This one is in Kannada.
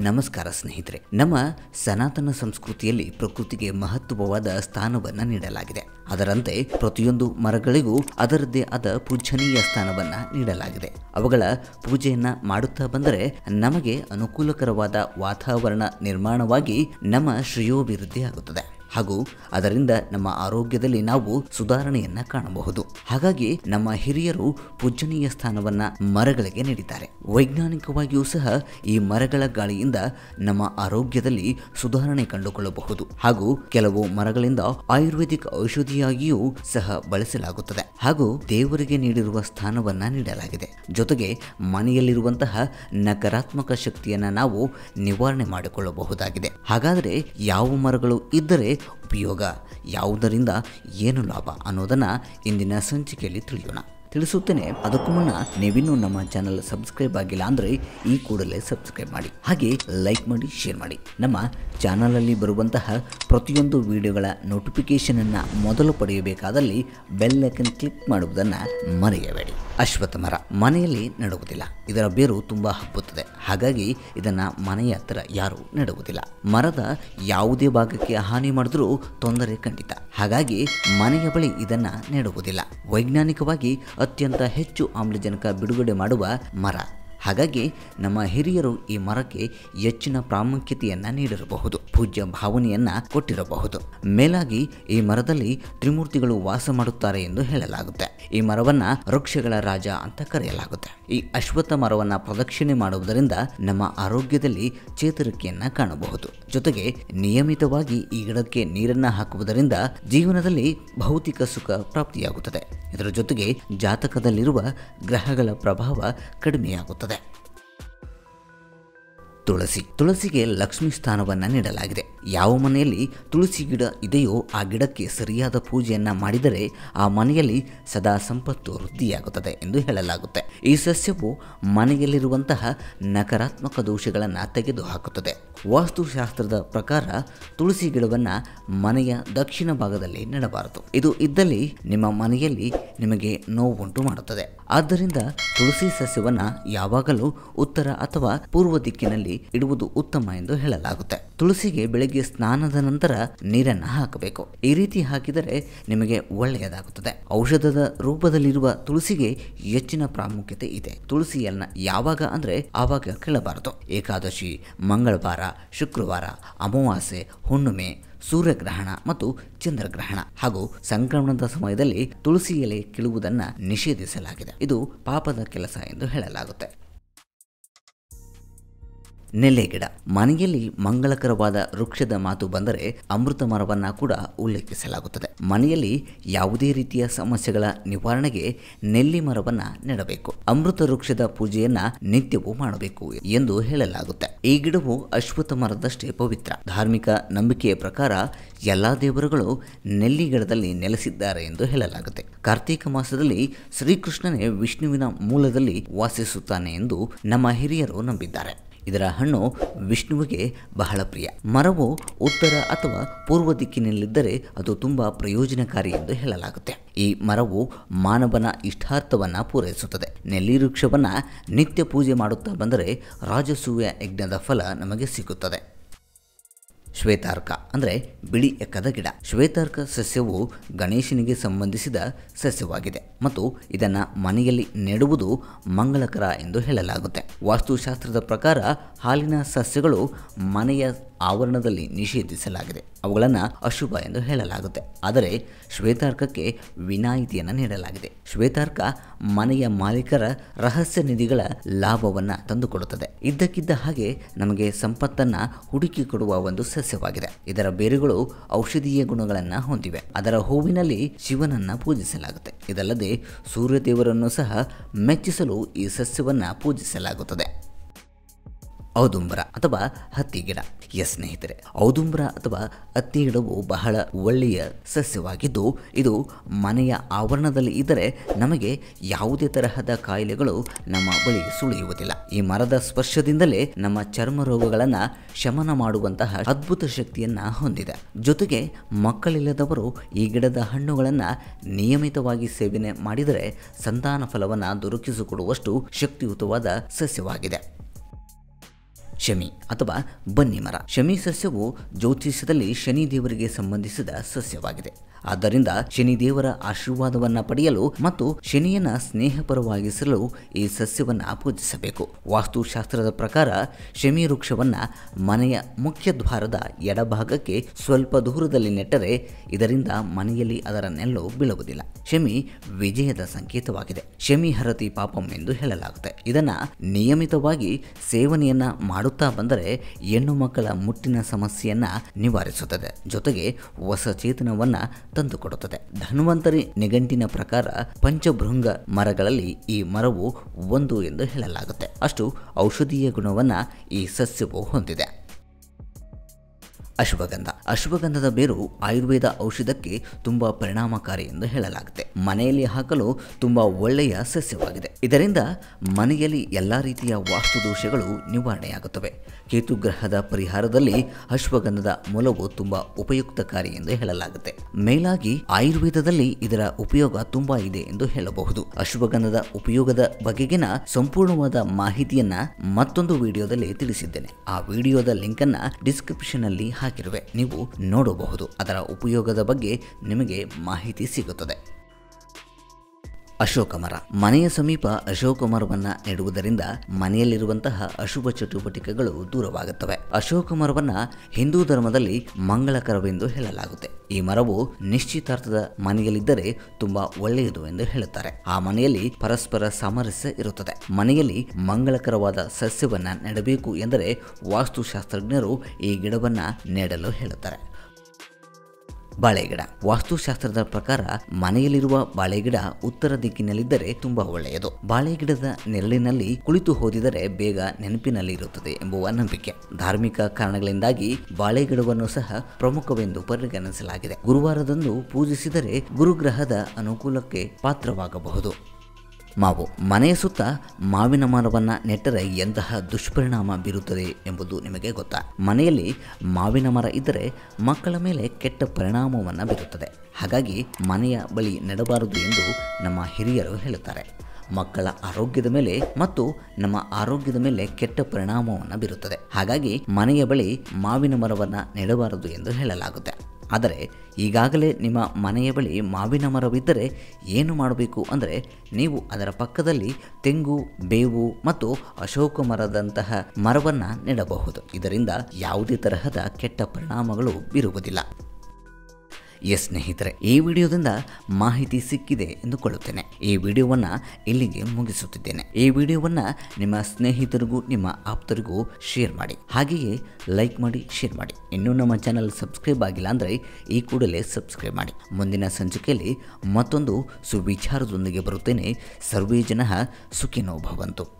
ನಮಸ್ಕಾರ ಸ್ನೇಹಿತರೆ ನಮ್ಮ ಸನಾತನ ಸಂಸ್ಕೃತಿಯಲ್ಲಿ ಪ್ರಕೃತಿಗೆ ಮಹತ್ವವಾದ ಸ್ಥಾನವನ್ನು ನೀಡಲಾಗಿದೆ ಅದರಂತೆ ಪ್ರತಿಯೊಂದು ಮರಗಳಿಗೂ ಅದರದ್ದೇ ಆದ ಪೂಜನೀಯ ಸ್ಥಾನವನ್ನ ನೀಡಲಾಗಿದೆ ಅವುಗಳ ಪೂಜೆಯನ್ನ ಮಾಡುತ್ತಾ ಬಂದರೆ ನಮಗೆ ಅನುಕೂಲಕರವಾದ ವಾತಾವರಣ ನಿರ್ಮಾಣವಾಗಿ ನಮ್ಮ ಶ್ರೇಯೋಭಿವೃದ್ಧಿ ಆಗುತ್ತದೆ ಹಾಗೂ ಅದರಿಂದ ನಮ್ಮ ಆರೋಗ್ಯದಲ್ಲಿ ನಾವು ಸುಧಾರಣೆಯನ್ನ ಕಾಣಬಹುದು ಹಾಗಾಗಿ ನಮ್ಮ ಹಿರಿಯರು ಪೂಜನೀಯ ಸ್ಥಾನವನ್ನ ಮರಗಳಿಗೆ ನೀಡಿದ್ದಾರೆ ವೈಜ್ಞಾನಿಕವಾಗಿಯೂ ಸಹ ಈ ಮರಗಳ ಗಾಳಿಯಿಂದ ನಮ್ಮ ಆರೋಗ್ಯದಲ್ಲಿ ಸುಧಾರಣೆ ಕಂಡುಕೊಳ್ಳಬಹುದು ಹಾಗೂ ಕೆಲವು ಮರಗಳಿಂದ ಆಯುರ್ವೇದಿಕ್ ಔಷಧಿಯಾಗಿಯೂ ಸಹ ಬಳಸಲಾಗುತ್ತದೆ ಹಾಗೂ ದೇವರಿಗೆ ನೀಡಿರುವ ಸ್ಥಾನವನ್ನ ನೀಡಲಾಗಿದೆ ಜೊತೆಗೆ ಮನೆಯಲ್ಲಿರುವಂತಹ ನಕಾರಾತ್ಮಕ ಶಕ್ತಿಯನ್ನ ನಾವು ನಿವಾರಣೆ ಮಾಡಿಕೊಳ್ಳಬಹುದಾಗಿದೆ ಹಾಗಾದರೆ ಯಾವ ಮರಗಳು ಇದ್ದರೆ ಉಪಯೋಗ ಯಾವುದರಿಂದ ಏನು ಲಾಭ ಅನ್ನೋದನ್ನ ಇಂದಿನ ಸಂಚಿಕೆಯಲ್ಲಿ ತಿಳಿಯೋಣ ತಿಳಿಸುತ್ತೇನೆ ಅದಕ್ಕೂ ಮುನ್ನ ನೀವಿನ್ನೂ ನಮ್ಮ ಚಾನಲ್ ಸಬ್ಸ್ಕ್ರೈಬ್ ಆಗಿಲ್ಲ ಅಂದರೆ ಈ ಕೂಡಲೇ ಸಬ್ಸ್ಕ್ರೈಬ್ ಮಾಡಿ ಹಾಗೆ ಲೈಕ್ ಮಾಡಿ ಶೇರ್ ಮಾಡಿ ನಮ್ಮ ಚಾನಲಲ್ಲಿ ಬರುವಂತಹ ಪ್ರತಿಯೊಂದು ವಿಡಿಯೋಗಳ ನೋಟಿಫಿಕೇಷನನ್ನು ಮೊದಲು ಪಡೆಯಬೇಕಾದಲ್ಲಿ ಬೆಲ್ ಐಕನ್ ಕ್ಲಿಕ್ ಮಾಡುವುದನ್ನು ಮರೆಯಬೇಡಿ ಅಶ್ವತ್ಥ ಮರ ಮನೆಯಲ್ಲಿ ನೆಡುವುದಿಲ್ಲ ಇದರ ಬೇರು ತುಂಬ ಹಬ್ಬುತ್ತದೆ ಹಾಗಾಗಿ ಇದನ್ನು ಮನೆಯ ಹತ್ತಿರ ಯಾರೂ ನೆಡುವುದಿಲ್ಲ ಮರದ ಯಾವುದೇ ಭಾಗಕ್ಕೆ ಹಾನಿ ಮಾಡಿದ್ರೂ ತೊಂದರೆ ಖಂಡಿತ ಹಾಗಾಗಿ ಮನೆಯ ಬಳಿ ಇದನ್ನ ನೆಡುವುದಿಲ್ಲ ವೈಜ್ಞಾನಿಕವಾಗಿ ಅತ್ಯಂತ ಹೆಚ್ಚು ಆಮ್ಲಜನಕ ಬಿಡುಗಡೆ ಮಾಡುವ ಮರ ಹಾಗಾಗಿ ನಮ್ಮ ಹಿರಿಯರು ಈ ಮರಕ್ಕೆ ಹೆಚ್ಚಿನ ಪ್ರಾಮುಖ್ಯತೆಯನ್ನ ನೀಡಿರಬಹುದು ಪೂಜ್ಯ ಭಾವನೆಯನ್ನ ಕೊಟ್ಟಿರಬಹುದು ಮೇಲಾಗಿ ಈ ಮರದಲ್ಲಿ ತ್ರಿಮೂರ್ತಿಗಳು ವಾಸ ಮಾಡುತ್ತಾರೆ ಎಂದು ಹೇಳಲಾಗುತ್ತೆ ಈ ಮರವನ್ನ ವೃಕ್ಷಗಳ ರಾಜ ಅಂತ ಕರೆಯಲಾಗುತ್ತೆ ಈ ಅಶ್ವತ್ಥ ಮರವನ್ನ ಪ್ರದಕ್ಷಿಣೆ ಮಾಡುವುದರಿಂದ ನಮ್ಮ ಆರೋಗ್ಯದಲ್ಲಿ ಚೇತರಿಕೆಯನ್ನ ಕಾಣಬಹುದು ಜೊತೆಗೆ ನಿಯಮಿತವಾಗಿ ಈ ಗಿಡಕ್ಕೆ ನೀರನ್ನ ಹಾಕುವುದರಿಂದ ಜೀವನದಲ್ಲಿ ಭೌತಿಕ ಸುಖ ಪ್ರಾಪ್ತಿಯಾಗುತ್ತದೆ ಇದರ ಜೊತೆಗೆ ಜಾತಕದಲ್ಲಿರುವ ಗ್ರಹಗಳ ಪ್ರಭಾವ ಕಡಿಮೆಯಾಗುತ್ತದೆ ತುಳಸಿ ತುಳಸಿಗೆ ಲಕ್ಷ್ಮಿ ಸ್ಥಾನವನ್ನು ನೀಡಲಾಗಿದೆ ಯಾವ ಮನೆಯಲ್ಲಿ ತುಳಸಿ ಗಿಡ ಇದೆಯೋ ಆ ಗಿಡಕ್ಕೆ ಸರಿಯಾದ ಪೂಜೆಯನ್ನ ಮಾಡಿದರೆ ಆ ಮನೆಯಲ್ಲಿ ಸದಾ ಸಂಪತ್ತು ವೃದ್ಧಿಯಾಗುತ್ತದೆ ಎಂದು ಹೇಳಲಾಗುತ್ತೆ ಈ ಸಸ್ಯವು ಮನೆಯಲ್ಲಿರುವಂತಹ ನಕಾರಾತ್ಮಕ ದೋಷಗಳನ್ನು ತೆಗೆದುಹಾಕುತ್ತದೆ ವಾಸ್ತುಶಾಸ್ತ್ರದ ಪ್ರಕಾರ ತುಳಸಿ ಗಿಡವನ್ನು ಮನೆಯ ದಕ್ಷಿಣ ಭಾಗದಲ್ಲಿ ನೆಡಬಾರದು ಇದು ಇದ್ದಲ್ಲಿ ನಿಮ್ಮ ಮನೆಯಲ್ಲಿ ನಿಮಗೆ ನೋವುಂಟು ಮಾಡುತ್ತದೆ ಆದ್ದರಿಂದ ತುಳಸಿ ಸಸ್ಯವನ್ನು ಯಾವಾಗಲೂ ಉತ್ತರ ಅಥವಾ ಪೂರ್ವ ದಿಕ್ಕಿನಲ್ಲಿ ಇಡುವುದು ಉತ್ತಮ ಎಂದು ಹೇಳಲಾಗುತ್ತೆ ತುಳಸಿಗೆ ಬೆಳಗ್ಗೆ ಸ್ನಾನದ ನಂತರ ನೀರನ್ನು ಹಾಕಬೇಕು ಈ ರೀತಿ ಹಾಕಿದರೆ ನಿಮಗೆ ಒಳ್ಳೆಯದಾಗುತ್ತದೆ ಔಷಧದ ರೂಪದಲ್ಲಿರುವ ತುಳಸಿಗೆ ಹೆಚ್ಚಿನ ಪ್ರಾಮುಖ್ಯತೆ ಇದೆ ತುಳಸಿಯನ್ನ ಯಾವಾಗ ಅಂದ್ರೆ ಆವಾಗ ಕೇಳಬಾರದು ಏಕಾದಶಿ ಮಂಗಳವಾರ ಶುಕ್ರವಾರ ಅಮಾವಾಸ್ಯೆ ಹುಣ್ಣಿಮೆ ಸೂರ್ಯಗ್ರಹಣ ಮತ್ತು ಚಂದ್ರಗ್ರಹಣ ಹಾಗೂ ಸಂಕ್ರಮಣದ ಸಮಯದಲ್ಲಿ ತುಳಸಿ ಎಲೆ ಕೀಳುವುದನ್ನು ನಿಷೇಧಿಸಲಾಗಿದೆ ಇದು ಪಾಪದ ಕೆಲಸ ಎಂದು ಹೇಳಲಾಗುತ್ತೆ ನೆಲೆ ಗಿಡ ಮನೆಯಲ್ಲಿ ಮಂಗಳಕರವಾದ ವೃಕ್ಷದ ಮಾತು ಬಂದರೆ ಅಮೃತ ಮರವನ್ನ ಕೂಡ ಉಲ್ಲೇಖಿಸಲಾಗುತ್ತದೆ ಮನೆಯಲ್ಲಿ ಯಾವುದೇ ರೀತಿಯ ಸಮಸ್ಯೆಗಳ ನಿವಾರಣೆಗೆ ನೆಲ್ಲಿ ಮರವನ್ನ ನೆಡಬೇಕು ಅಮೃತ ವೃಕ್ಷದ ಪೂಜೆಯನ್ನ ನಿತ್ಯವೂ ಮಾಡಬೇಕು ಎಂದು ಹೇಳಲಾಗುತ್ತೆ ಈ ಗಿಡವು ಅಶ್ವತ್ಥ ಮರದಷ್ಟೇ ಪವಿತ್ರ ಧಾರ್ಮಿಕ ನಂಬಿಕೆಯ ಪ್ರಕಾರ ಎಲ್ಲಾ ದೇವರುಗಳು ನೆಲ್ಲಿ ಗಿಡದಲ್ಲಿ ನೆಲೆಸಿದ್ದಾರೆ ಎಂದು ಹೇಳಲಾಗುತ್ತೆ ಕಾರ್ತೀಕ ಮಾಸದಲ್ಲಿ ಶ್ರೀಕೃಷ್ಣನೇ ವಿಷ್ಣುವಿನ ಮೂಲದಲ್ಲಿ ವಾಸಿಸುತ್ತಾನೆ ಎಂದು ನಮ್ಮ ಹಿರಿಯರು ನಂಬಿದ್ದಾರೆ ಇದರ ಹಣ್ಣು ವಿಷ್ಣುವಿಗೆ ಬಹಳ ಪ್ರಿಯ ಮರವು ಉತ್ತರ ಅಥವಾ ಪೂರ್ವ ದಿಕ್ಕಿನಲ್ಲಿದ್ದರೆ ಅದು ತುಂಬ ಪ್ರಯೋಜನಕಾರಿ ಎಂದು ಹೇಳಲಾಗುತ್ತೆ ಈ ಮರವು ಮಾನವನ ಇಷ್ಟಾರ್ಥವನ್ನು ಪೂರೈಸುತ್ತದೆ ನೆಲ್ಲಿ ವೃಕ್ಷವನ್ನು ನಿತ್ಯ ಪೂಜೆ ಮಾಡುತ್ತಾ ಬಂದರೆ ರಾಜಸೂಯ ಯಜ್ಞದ ಫಲ ನಮಗೆ ಸಿಗುತ್ತದೆ ಶ್ವೇತಾರ್ಕ ಅಂದರೆ ಬಿಳಿ ಎಕ್ಕದ ಗಿಡ ಶ್ವೇತಾರ್ಕ ಸಸ್ಯವು ಗಣೇಶನಿಗೆ ಸಂಬಂಧಿಸಿದ ಸಸ್ಯವಾಗಿದೆ ಮತ್ತು ಇದನ್ನು ಮನೆಯಲ್ಲಿ ನೆಡುವುದು ಮಂಗಳಕರ ಎಂದು ಹೇಳಲಾಗುತ್ತೆ ವಾಸ್ತುಶಾಸ್ತ್ರದ ಪ್ರಕಾರ ಹಾಲಿನ ಸಸ್ಯಗಳು ಮನೆಯ ಆವರಣದಲ್ಲಿ ನಿಷೇಧಿಸಲಾಗಿದೆ ಅವುಗಳನ್ನು ಅಶುಭ ಎಂದು ಹೇಳಲಾಗುತ್ತೆ ಆದರೆ ಶ್ವೇತಾರ್ಕಕ್ಕೆ ವಿನಾಯಿತಿಯನ್ನು ನೀಡಲಾಗಿದೆ ಶ್ವೇತಾರ್ಕ ಮನೆಯ ಮಾಲೀಕರ ರಹಸ್ಯ ನಿಧಿಗಳ ಲಾಭವನ್ನು ತಂದುಕೊಡುತ್ತದೆ ಇದ್ದಕ್ಕಿದ್ದ ಹಾಗೆ ನಮಗೆ ಸಂಪತ್ತನ್ನು ಹುಡುಕಿ ಕೊಡುವ ಒಂದು ಸಸ್ಯವಾಗಿದೆ ಇದರ ಬೇರುಗಳು ಔಷಧೀಯ ಗುಣಗಳನ್ನು ಹೊಂದಿವೆ ಅದರ ಹೂವಿನಲ್ಲಿ ಶಿವನನ್ನ ಪೂಜಿಸಲಾಗುತ್ತೆ ಇದಲ್ಲದೆ ಸೂರ್ಯದೇವರನ್ನು ಸಹ ಮೆಚ್ಚಿಸಲು ಈ ಸಸ್ಯವನ್ನು ಪೂಜಿಸಲಾಗುತ್ತದೆ ಔದುಂಬರ ಅಥವಾ ಹತ್ತಿ ಗಿಡ ಎಸ್ ಸ್ನೇಹಿತರೆ ಔದುಂಬರ ಅಥವಾ ಹತ್ತಿ ಗಿಡವು ಬಹಳ ಒಳ್ಳೆಯ ಸಸ್ಯವಾಗಿದ್ದು ಇದು ಮನೆಯ ಆವರಣದಲ್ಲಿ ಇದ್ದರೆ ನಮಗೆ ಯಾವುದೇ ತರಹದ ಕಾಯಿಲೆಗಳು ನಮ್ಮ ಬಳಿ ಸುಳಿಯುವುದಿಲ್ಲ ಈ ಮರದ ಸ್ಪರ್ಶದಿಂದಲೇ ನಮ್ಮ ಚರ್ಮ ರೋಗಗಳನ್ನು ಶಮನ ಮಾಡುವಂತಹ ಅದ್ಭುತ ಶಕ್ತಿಯನ್ನ ಹೊಂದಿದೆ ಜೊತೆಗೆ ಮಕ್ಕಳಿಲ್ಲದವರು ಈ ಗಿಡದ ಹಣ್ಣುಗಳನ್ನು ನಿಯಮಿತವಾಗಿ ಸೇವನೆ ಮಾಡಿದರೆ ಸಂತಾನ ಫಲವನ್ನು ದೊರಕಿಸಿಕೊಡುವಷ್ಟು ಶಕ್ತಿಯುತವಾದ ಸಸ್ಯವಾಗಿದೆ ಶಮಿ ಅಥವಾ ಬನ್ನಿ ಮರ ಶಮಿ ಸಸ್ಯವು ಜ್ಯೋತಿಷ್ಯದಲ್ಲಿ ಶನಿ ದೇವರಿಗೆ ಸಂಬಂಧಿಸಿದ ಸಸ್ಯವಾಗಿದೆ ಆದ್ದರಿಂದ ಶನಿದೇವರ ಆಶೀರ್ವಾದವನ್ನ ಪಡೆಯಲು ಮತ್ತು ಶನಿಯನ್ನ ಸ್ನೇಹಪರವಾಗಿಸಲು ಈ ಸಸ್ಯವನ್ನ ಪೂಜಿಸಬೇಕು ವಾಸ್ತುಶಾಸ್ತ್ರದ ಪ್ರಕಾರ ಶಮಿ ವೃಕ್ಷವನ್ನ ಮನೆಯ ಮುಖ್ಯ ದ್ವಾರದ ಎಡಭಾಗಕ್ಕೆ ಸ್ವಲ್ಪ ದೂರದಲ್ಲಿ ನೆಟ್ಟರೆ ಇದರಿಂದ ಮನೆಯಲ್ಲಿ ಅದರ ನೆಲ್ಲು ಬೀಳುವುದಿಲ್ಲ ಶಮಿ ವಿಜಯದ ಸಂಕೇತವಾಗಿದೆ ಶಮಿ ಹರತಿ ಪಾಪಂ ಎಂದು ಹೇಳಲಾಗುತ್ತೆ ಇದನ್ನ ನಿಯಮಿತವಾಗಿ ಸೇವನೆಯನ್ನ ಮಾಡುತ್ತಾ ಬಂದರೆ ಹೆಣ್ಣು ಮಕ್ಕಳ ಮುಟ್ಟಿನ ಸಮಸ್ಯೆಯನ್ನ ನಿವಾರಿಸುತ್ತದೆ ಜೊತೆಗೆ ಹೊಸ ಚೇತನವನ್ನ ತಂದುಕೊಡುತ್ತದೆ ಧನ್ವಂತರಿ ನಿಘಂಟಿನ ಪ್ರಕಾರ ಪಂಚಭೃಂಗ ಮರಗಳಲ್ಲಿ ಈ ಮರವು ಒಂದು ಎಂದು ಹೇಳಲಾಗುತ್ತೆ ಅಷ್ಟು ಔಷಧೀಯ ಗುಣವನ್ನ ಈ ಸಸ್ಯವು ಹೊಂದಿದೆ ಅಶ್ವಗಂಧ ಅಶ್ವಗಂಧದ ಬೇರು ಆಯುರ್ವೇದ ಔಷಧಕ್ಕೆ ತುಂಬಾ ಪರಿಣಾಮಕಾರಿ ಎಂದು ಹೇಳಲಾಗುತ್ತೆ ಮನೆಯಲ್ಲಿ ಹಾಕಲು ತುಂಬಾ ಒಳ್ಳೆಯ ಸಸ್ಯವಾಗಿದೆ ಇದರಿಂದ ಮನೆಯಲ್ಲಿ ಎಲ್ಲ ರೀತಿಯ ವಾಸ್ತು ದೋಷಗಳು ನಿವಾರಣೆಯಾಗುತ್ತವೆ ಕೇತುಗ್ರಹದ ಪರಿಹಾರದಲ್ಲಿ ಅಶ್ವಗಂಧದ ಮೂಲವು ತುಂಬಾ ಉಪಯುಕ್ತಕಾರಿ ಎಂದು ಹೇಳಲಾಗುತ್ತೆ ಮೇಲಾಗಿ ಆಯುರ್ವೇದದಲ್ಲಿ ಇದರ ಉಪಯೋಗ ತುಂಬಾ ಇದೆ ಎಂದು ಹೇಳಬಹುದು ಅಶ್ವಗಂಧದ ಉಪಯೋಗದ ಬಗೆಗಿನ ಸಂಪೂರ್ಣವಾದ ಮಾಹಿತಿಯನ್ನ ಮತ್ತೊಂದು ವಿಡಿಯೋದಲ್ಲಿ ತಿಳಿಸಿದ್ದೇನೆ ಆ ವಿಡಿಯೋದ ಲಿಂಕ್ ಅನ್ನ ಡಿಸ್ಕ್ರಿಪ್ಷನ್ ಅಲ್ಲಿ ಹಾಕಿರುವೆ ನೀವು ನೋಡಬಹುದು ಅದರ ಉಪಯೋಗದ ಬಗ್ಗೆ ನಿಮಗೆ ಮಾಹಿತಿ ಸಿಗುತ್ತದೆ ಅಶೋಕ ಮರ ಮನೆಯ ಸಮೀಪ ಅಶೋಕ ಮರವನ್ನ ನೆಡುವುದರಿಂದ ಮನೆಯಲ್ಲಿರುವಂತಹ ಅಶುಭ ಚಟುವಟಿಕೆಗಳು ದೂರವಾಗುತ್ತವೆ ಅಶೋಕ ಮರವನ್ನ ಹಿಂದೂ ಧರ್ಮದಲ್ಲಿ ಮಂಗಳಕರವೆಂದು ಹೇಳಲಾಗುತ್ತೆ ಈ ಮರವು ನಿಶ್ಚಿತಾರ್ಥದ ಮನೆಯಲ್ಲಿದ್ದರೆ ತುಂಬಾ ಒಳ್ಳೆಯದು ಎಂದು ಹೇಳುತ್ತಾರೆ ಆ ಮನೆಯಲ್ಲಿ ಪರಸ್ಪರ ಸಾಮರಸ್ಯ ಇರುತ್ತದೆ ಮನೆಯಲ್ಲಿ ಮಂಗಳಕರವಾದ ಸಸ್ಯವನ್ನ ನೆಡಬೇಕು ಎಂದರೆ ವಾಸ್ತುಶಾಸ್ತ್ರಜ್ಞರು ಈ ಗಿಡವನ್ನ ನೆಡಲು ಹೇಳುತ್ತಾರೆ ಬಾಳೆಗಿಡ ವಾಸ್ತುಶಾಸ್ತ್ರದ ಪ್ರಕಾರ ಮನೆಯಲ್ಲಿರುವ ಬಾಳೆಗಿಡ ಉತ್ತರ ದಿಕ್ಕಿನಲ್ಲಿದ್ದರೆ ತುಂಬಾ ಒಳ್ಳೆಯದು ಬಾಳೆಗಿಡದ ನೆರಳಿನಲ್ಲಿ ಕುಳಿತು ಹೋದಿದರೆ ಬೇಗ ನೆನಪಿನಲ್ಲಿ ಇರುತ್ತದೆ ಎಂಬುವ ನಂಬಿಕೆ ಧಾರ್ಮಿಕ ಕಾರಣಗಳಿಂದಾಗಿ ಬಾಳೆಗಿಡವನ್ನು ಸಹ ಪ್ರಮುಖವೆಂದು ಪರಿಗಣಿಸಲಾಗಿದೆ ಗುರುವಾರದಂದು ಪೂಜಿಸಿದರೆ ಗುರುಗ್ರಹದ ಅನುಕೂಲಕ್ಕೆ ಪಾತ್ರವಾಗಬಹುದು ಮಾವು ಮನೆಯ ಸುತ್ತ ಮಾವಿನ ಮರವನ್ನು ನೆಟ್ಟರೆ ಎಂತಹ ದುಷ್ಪರಿಣಾಮ ಬೀರುತ್ತದೆ ಎಂಬುದು ನಿಮಗೆ ಗೊತ್ತಾ ಮನೆಯಲ್ಲಿ ಮಾವಿನ ಮರ ಇದ್ದರೆ ಮಕ್ಕಳ ಮೇಲೆ ಕೆಟ್ಟ ಪರಿಣಾಮವನ್ನು ಬೀರುತ್ತದೆ ಹಾಗಾಗಿ ಮನೆಯ ಬಳಿ ನೆಡಬಾರದು ಎಂದು ನಮ್ಮ ಹಿರಿಯರು ಹೇಳುತ್ತಾರೆ ಮಕ್ಕಳ ಆರೋಗ್ಯದ ಮೇಲೆ ಮತ್ತು ನಮ್ಮ ಆರೋಗ್ಯದ ಮೇಲೆ ಕೆಟ್ಟ ಪರಿಣಾಮವನ್ನು ಬೀರುತ್ತದೆ ಹಾಗಾಗಿ ಮನೆಯ ಬಳಿ ಮಾವಿನ ಮರವನ್ನು ನೆಡಬಾರದು ಎಂದು ಹೇಳಲಾಗುತ್ತೆ ಆದರೆ ಈಗಾಗಲೇ ನಿಮ್ಮ ಮನೆಯ ಬಳಿ ಮಾವಿನ ಮರವಿದ್ದರೆ ಏನು ಮಾಡಬೇಕು ಅಂದರೆ ನೀವು ಅದರ ಪಕ್ಕದಲ್ಲಿ ತೆಂಗು ಬೇವು ಮತ್ತು ಅಶೋಕ ಮರದಂತಹ ಮರವನ್ನು ನೆಡಬಹುದು ಇದರಿಂದ ಯಾವುದೇ ತರಹದ ಕೆಟ್ಟ ಪರಿಣಾಮಗಳು ಬೀರುವುದಿಲ್ಲ ಎಸ್ ಸ್ನೇಹಿತರೆ ಈ ವಿಡಿಯೋದಿಂದ ಮಾಹಿತಿ ಸಿಕ್ಕಿದೆ ಎಂದುಕೊಳ್ಳುತ್ತೇನೆ ಈ ವಿಡಿಯೋವನ್ನು ಇಲ್ಲಿಗೆ ಮುಗಿಸುತ್ತಿದ್ದೇನೆ ಈ ವಿಡಿಯೋವನ್ನು ನಿಮ್ಮ ಸ್ನೇಹಿತರಿಗೂ ನಿಮ್ಮ ಆಪ್ತರಿಗೂ ಶೇರ್ ಮಾಡಿ ಹಾಗೆಯೇ ಲೈಕ್ ಮಾಡಿ ಶೇರ್ ಮಾಡಿ ಇನ್ನೂ ನಮ್ಮ ಚಾನಲ್ ಸಬ್ಸ್ಕ್ರೈಬ್ ಆಗಿಲ್ಲ ಅಂದರೆ ಈ ಕೂಡಲೇ ಸಬ್ಸ್ಕ್ರೈಬ್ ಮಾಡಿ ಮುಂದಿನ ಸಂಚಿಕೆಯಲ್ಲಿ ಮತ್ತೊಂದು ಸುವಿಚಾರದೊಂದಿಗೆ ಬರುತ್ತೇನೆ ಸರ್ವೇ ಜನ ಸುಖಿನೋ ಭವಂತು